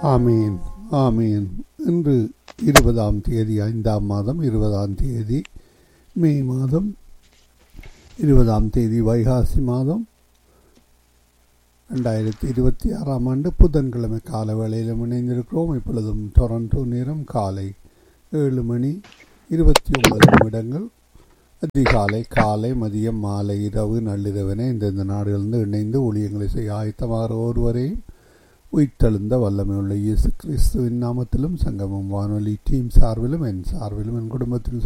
ஆமீன் ஆமீன் இன்று இருபதாம் தேதி ஐந்தாம் மாதம் இருபதாம் தேதி மே மாதம் இருபதாம் தேதி வைகாசி மாதம் ரெண்டாயிரத்தி இருபத்தி ஆறாம் ஆண்டு புதன்கிழமை கால வேளையில் இணைந்திருக்கிறோம் இப்பொழுதும் டொரண்டோ நேரம் காலை ஏழு மணி இருபத்தி ஒன்பது நிமிடங்கள் அதிகாலை காலை மதியம் மாலை இரவு நள்ளிரவென இந்தந்த நாடுகளிலிருந்து இணைந்து ஊழியங்களை செய்ய ஆயத்தமாகிற ஒருவரையும் உயிர்த்தெழுந்த வல்லமையுள்ள இயேசு கிறிஸ்துவின் நாமத்திலும் சங்கமம் வானொலி டீம் சார்பிலும் என் சார்பிலும் என் குடும்பத்தின்